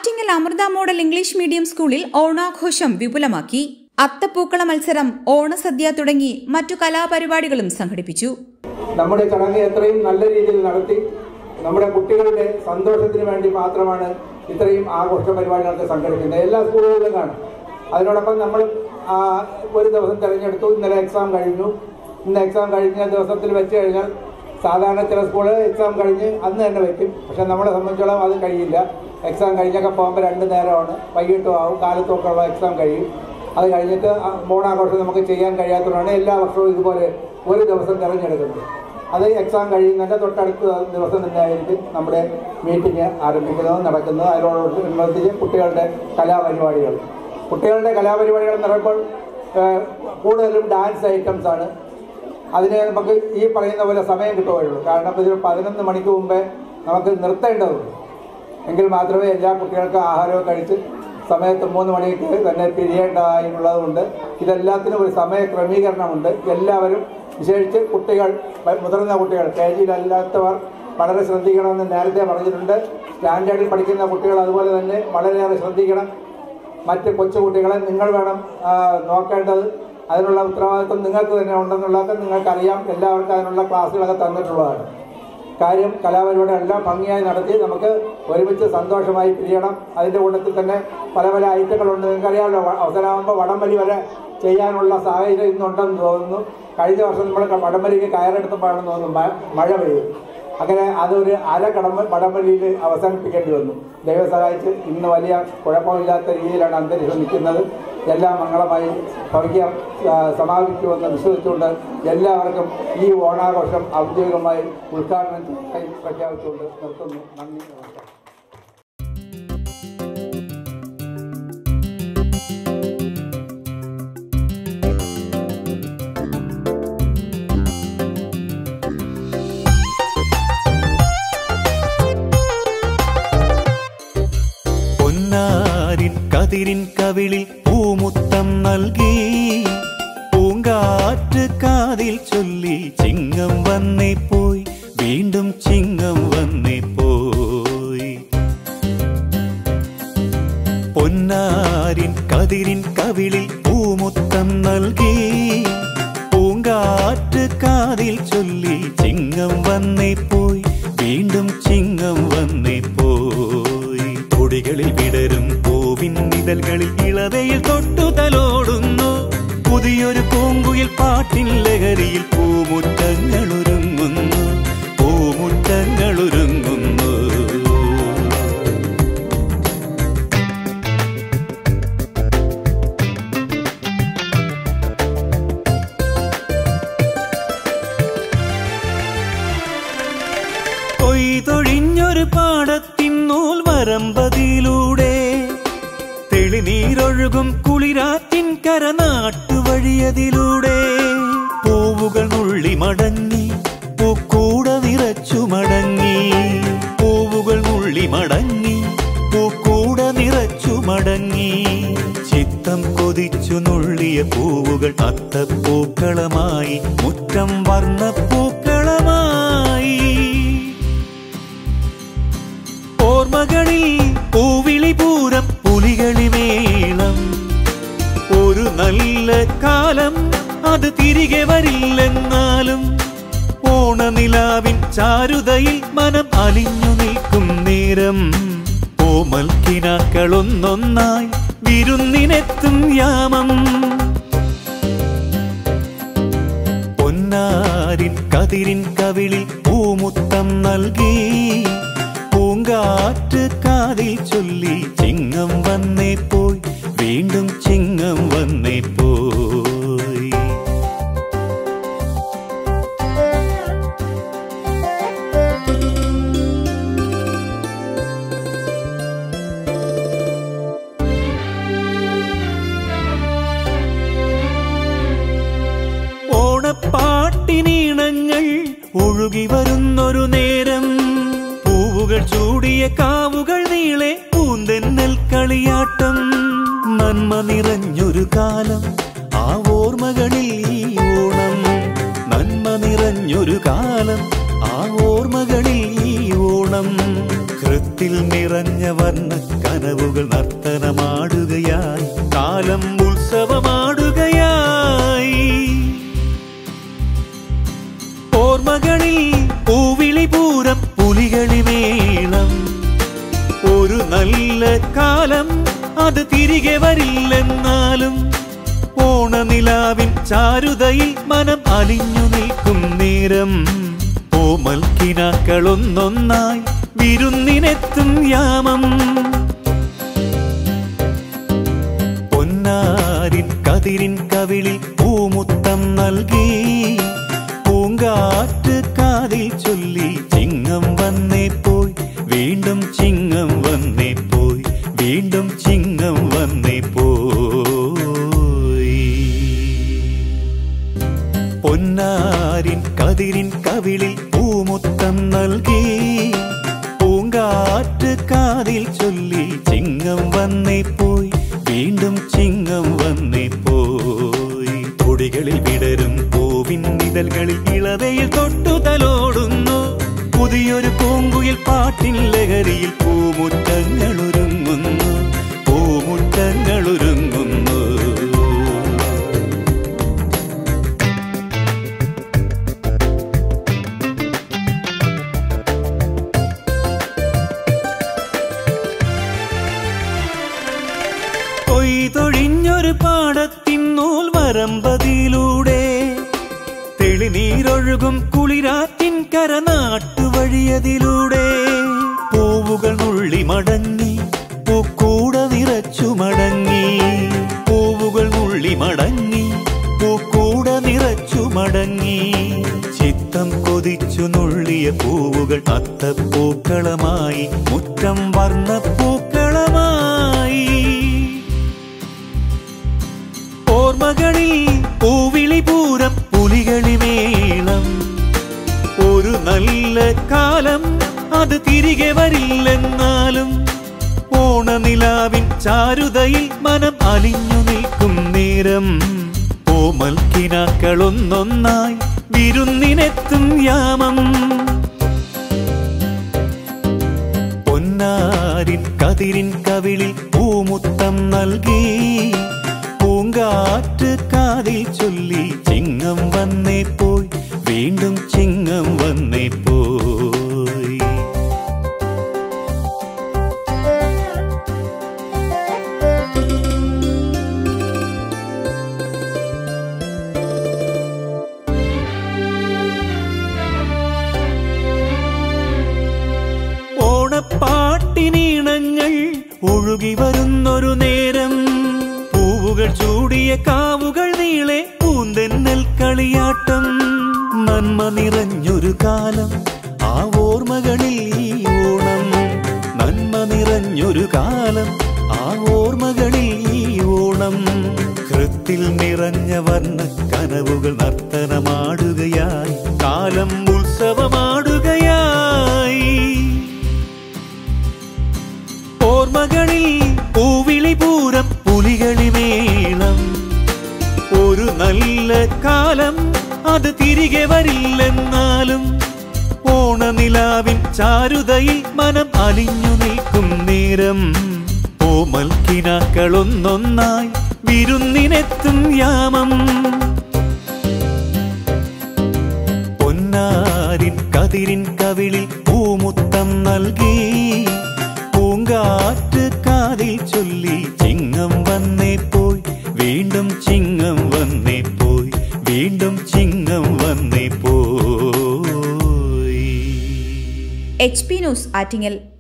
Attingal Amrita model English medium സ്കൂളിൽ ഓണാഘോഷം വിപുലമാക്കി അത്തപ്പൂക്കള മത്സരം ഓണസദ്യ തുടങ്ങി മറ്റു കലാപരിപാടികളും സംഘടിപ്പിച്ചു നമ്മുടെ ചടങ്ങ് എത്രയും നല്ല രീതിയിൽ നടത്തി നമ്മുടെ കുട്ടികളുടെ സന്തോഷത്തിന് വേണ്ടി മാത്രമാണ് ഇത്രയും ആഘോഷ പരിപാടികളൊക്കെ സംഘടിപ്പിക്കുന്നത് എല്ലാ സ്കൂളുകളിലും കാണും അതിനോടൊപ്പം നമ്മൾ ആ, ഒരു ദിവസം തിരഞ്ഞെടുത്തു ഇന്നലെ എക്സാം കഴിഞ്ഞു ഇന്ന് എക്സാം കഴിഞ്ഞ ദിവസത്തിൽ വെച്ച് കഴിഞ്ഞാൽ സാധാരണ ചില സ്കൂളുകൾ എക്സാം കഴിഞ്ഞ് അന്ന് തന്നെ വെക്കും പക്ഷെ നമ്മളെ സംബന്ധിച്ചോളം അത് കഴിയില്ല എക്സാം കഴിഞ്ഞൊക്കെ പോകുമ്പോൾ രണ്ട് നേരമാണ് വൈകിട്ടും ആവും കാലത്തൊക്കെ ഉള്ള എക്സാം കഴിയും അത് കഴിഞ്ഞിട്ട് ആ ഓണാഘോഷം നമുക്ക് ചെയ്യാൻ കഴിയാത്തതുകൊണ്ടാണ് എല്ലാ വർഷവും ഇതുപോലെ ഒരു ദിവസം തിരഞ്ഞെടുക്കുന്നത് അത് എക്സാം കഴിയുന്നതിൻ്റെ തൊട്ടടുത്ത ദിവസം തന്നെ ആയിരിക്കും നമ്മുടെ മീറ്റിംഗ് ആരംഭിക്കുന്നത് നടക്കുന്നത് അതിനോടനുബന്ധിച്ച് കുട്ടികളുടെ കലാപരിപാടികൾ കുട്ടികളുടെ കലാപരിപാടികൾ എന്ന് പറയുമ്പോൾ ഏഹ്, കൂടുതലും ഡാൻസ് ഐറ്റംസ് ആണ് അതിന് നമുക്ക് ഈ പറയുന്ന പോലെ സമയം കിട്ടുകയുള്ളൂ കാരണം ഇതിന് പതിനൊന്ന് മണിക്ക് മുമ്പേ നമുക്ക് നിർത്തേണ്ടതുണ്ട് എങ്കിൽ മാത്രമേ എല്ലാ കുട്ടികൾക്കും ആഹാരവും കഴിച്ച് സമയത്ത് മൂന്ന് മണിക്ക് തന്നെ പിരിയേണ്ടതായിട്ടുള്ളതുകൊണ്ട് ഇതെല്ലാത്തിനും ഒരു സമയ ക്രമീകരണമുണ്ട് എല്ലാവരും വിശേഷിച്ച് കുട്ടികൾ പ- മുതിർന്ന കുട്ടികൾ കെ ജിയിലല്ലാത്തവർ വളരെ ശ്രദ്ധിക്കണമെന്ന് നേരത്തെ പറഞ്ഞിട്ടുണ്ട് സ്റ്റാൻഡേർഡിൽ പഠിക്കുന്ന കുട്ടികൾ അതുപോലെ തന്നെ വളരെയേറെ ശ്രദ്ധിക്കണം മറ്റ് കൊച്ചുകുട്ടികളെ നിങ്ങൾ വേണം ആ, നോക്കേണ്ടത് അതിനുള്ള ഉത്തരവാദിത്വം നിങ്ങൾക്ക് തന്നെ ഉണ്ടെന്നുള്ളതൊക്കെ നിങ്ങൾക്കറിയാം എല്ലാവർക്കും അതിനുള്ള ക്ലാസ്സുകളൊക്കെ തന്നിട്ടുള്ളതാണ് കാര്യം കലാപരിപാടി എല്ലാം ഭംഗിയായി നടത്തി നമുക്ക് ഒരുമിച്ച് സന്തോഷമായി പിരിയണം അതിൻ്റെ കൂട്ടത്തിൽ തന്നെ പല പല ഐറ്റങ്ങളുണ്ട് നിങ്ങൾക്കറിയാമല്ലോ വ- അവസരമാകുമ്പോൾ വടംവലി വരെ ചെയ്യാനുള്ള സാഹചര്യം ഇന്നുണ്ടെന്ന് തോന്നുന്നു കഴിഞ്ഞ വർഷം നമ്മൾ വടംവലിക്ക് കയറെടുത്തപ്പോഴാണെന്ന് തോന്നുന്നു മ- മഴ പെയ്തു അങ്ങനെ അതൊരു അര കടമ്പ വടംവലിയിൽ അവസാനിപ്പിക്കേണ്ടി വന്നു ദൈവം സഹായിച്ച് ഇന്ന് വലിയ കുഴപ്പമില്ലാത്ത രീതിയിലാണ് അന്തരീക്ഷം നിൽക്കുന്നത് എല്ലാം മംഗളമായി ഭവിക്കാം സമാപിക്കുമെന്ന് വിശ്വസിച്ചുകൊണ്ട് എല്ലാവർക്കും ഈ ഓണാഘോഷം ഔദ്യോഗികമായി ഉദ്ഘാടനം ചെയ്തതായി പ്രഖ്യാപിച്ചുകൊണ്ട് നിർത്തുന്നു നന്ദി നമസ്കാരം പൊന്നാരിൻ കതിരിൻ കവിളിൽ പൂമുത്തം നൽകി പൂങ്കാറ്റ് കാതിൽ ചൊല്ലി ചിങ്ങം വന്നേ പോയി വീണ്ടും ചിങ്ങം വന്നേ പോയി പൊന്നാരിൻ കതിരിൻ കവിളിൽ പൂമുത്തം നൽകി പൂങ്കാറ്റ് കാതിൽ ചൊല്ലി ചിങ്ങം വന്നേ പോയി വീണ്ടും ചിങ്ങം വന്നേ പോയി തൊടികളിൽ വിടരും പൂവിൻ നിഴൽകളിൽ ഇളവയിൽ തൊട്ടു തലോടുന്നു പുതിയൊരു പൂങ്കുയിൽ പാട്ടിൻ ലഹരിയിൽ പൂമുറ്റങ്ങൾ ഒരുങ്ങുന്നു പൂമുറ്റങ്ങൾ ഒരുങ്ങുന്നു കൊയ്തൊഴിഞ്ഞൊരു പാടത്തിൻ നൂൽ വരമ്പതിലൂടെ തെളിനീരൊഴുകും കുളിരാറ്റിൻ കരനാട്ടുവഴിയതിലൂടെ പൂവുകൾ നുള്ളി മടങ്ങി പൂക്കൂട നിറച്ചു മടങ്ങി പൂവുകൾ നുള്ളി മടങ്ങി പൂക്കൂട നിറച്ചു മടങ്ങി ചിത്തം കൊതിച്ചു നുള്ളിയ പൂവുകൾ അത്തപ്പൂക്കളമായി മുറ്റം വർണ്ണപ്പൂക്കളമായി ഓർമ്മകളിൽ പൂവിളി പൂരം പുലികളി മേളം ഒരു നല്ല കാലം അത് തിരികെ വരില്ലെന്നാലും ഓണനിലാവിൻ ചാരുതയിൽ മനം അലിഞ്ഞു നിൽക്കും നേരം ഓമൽക്കിനാക്കളൊന്നൊന്നായി വിരുന്നിനെത്തും യാമം പൊന്നാരിൻ കതിരിൻ കവിളിൽ പൂമുത്തം നൽകി പൂങ്കാറ്റ് കാതിൽ ചൊല്ലി ചിങ്ങം വന്നേ പോയി വീണ്ടും ചിങ്ങം വന്നേ പോയി ഓണപ്പാട്ടിനീണങ്ങൾ ഒഴുകി വരുന്നൊരു നേരം പൂവുകൾ ചൂടിയ കാവുകൾ നീളെ പൂന്തെന്നൽ കളിയാട്ടം നന്മ നിറഞ്ഞൊരു കാലം ആ ഓർമ്മകളിൽ ഈ ഓണം നന്മ നിറഞ്ഞൊരു കാലം ആ ഓർമ്മകളിൽ ഈ ഓണം കൃത്തിൽ നിറഞ്ഞ വർണ്ണ കനവുകൾ നർത്തനമാടുകയായി കാലം ഉത്സവമാടുകയായി ഓർമ്മകളിൽ പൂവിളി പൂരം പുലികളി മേളം ഒരു നല്ല കാലം അത് തിരികെ വരില്ലെന്നാലും ഓണനിലാവിൻ ചാരുതയിൽ മനം അലിഞ്ഞു നിൽക്കും നേരം ഓമൽക്കിനാക്കളൊന്നൊന്നായി വിരുന്നിനെത്തും യാമം പൊന്നാരിൻ കതിരിൻ കവിളിൽ പൂമുത്തം നൽകി പൂങ്കാറ്റ് കാതിൽ ചൊല്ലി ചിങ്ങം വന്നേ പോയി വീണ്ടും ചിങ്ങം വന്നേ പോയി വീണ്ടും ചിങ്ങം വന്നേ പോയി പൊന്നാരിൻ കതിരിൻ കവിളിൽ പൂമുത്തം നൽകി പൂങ്കാറ്റ് കാതിൽ ചൊല്ലി ചിങ്ങം വന്നേ പോയി വീണ്ടും ചിങ്ങം വന്നേ പോയി കൊടികളിൽ വിടരും പൂവിൻ നിഴൽകളിൽ ഇളവയിൽ തൊട്ടു തലോടുന്നു പുതിയൊരു പൂങ്കുയിൽ പാട്ടിൻ ലഹരിയിൽ പൂമുറ്റങ്ങൾ ഒരുങ്ങുന്നു പൂമുറ്റങ്ങൾ ഒരുങ്ങുന്നു കൊയ്തൊഴിഞ്ഞൊരു പാടത്തിൻ നൂൽ വരമ്പതിലൂടെ തെളിനീരൊഴുകും കുളിരാറ്റിൻ കര നാട്ടുവഴിയതിലൂടെ പൂവുകൾ നുള്ളി മടങ്ങി പൂക്കൂട നിറച്ചു മടങ്ങി പൂവുകൾ നുള്ളി മടങ്ങി പൂക്കൂട നിറച്ചു മടങ്ങി ചിത്തം കൊതിച്ചു നുള്ളിയ പൂവുകൾ അത്തപ്പൂക്കളമായി മുറ്റം വർണ്ണപ്പൂക്കളമായി ഓർമ്മകളിൽ പൂവിളി പൂരം പുലികളി മേളം ഒരു നല്ല കാലം അത് തിരികെ വരില്ലെന്നാലും ഓണനിലാവിൻ ചാരുതയിൽ മനം അലിഞ്ഞു നിൽക്കും നേരം ഓമൽക്കിനാക്കളൊന്നൊന്നായി വിരുന്നിനെത്തും യാമം പൊന്നാരിൻ കതിരിൻ കവിളിൽ പൂമുത്തം നൽകി പൂങ്കാറ്റ് കാതിൽ ചൊല്ലി ചിങ്ങം വന്നേ പോയി വീണ്ടും ചിങ്ങം വന്നേ പോയി ഓണപ്പാട്ടിനീണങ്ങൾ ഒഴുകി വരുന്നൊരു നേരം പൂവുകൾ ചൂടിയ കാവുകൾ നീളെ പൂന്തെന്നൽ കളിയാട്ടം നന്മ നിറഞ്ഞൊരു കാലം ആ ഓർമ്മകളിൽ ഈ ഓണം നന്മ നിറഞ്ഞൊരു കാലം ആ ഓർമ്മകളിൽ ഈ ഓണം കൃത്തിൽ നിറഞ്ഞ വർണ്ണ കനവുകൾ നർത്തനമാടുകയായി കാലം ഉത്സവമാടുകയായി ഓർമ്മകളിൽ പൂവിളി പൂരം പുലികളി മേളം ഒരു നല്ല കാലം അത് തിരികെ വരില്ലെന്നാലും ഓണനിലാവിൻ ചാരുതയിൽ മനം അലിഞ്ഞു നിൽക്കും നേരം ഓമൽക്കിനാക്കളൊന്നൊന്നായി വിരുന്നിനെത്തും യാമം പൊന്നാരിൻ കതിരിൻ കവിളിൽ പൂമുത്തം നൽകി പൂങ്കാറ്റ് കാതിൽ ചൊല്ലി ചിങ്ങം വന്നേ പോയി വീണ്ടും ചിങ്ങം വന്നേ പോയി വീണ്ടും ചിങ്ങം വന്നേ പോയി എച്ച് പി ന്യൂസ് ആറ്റിങ്ങൽ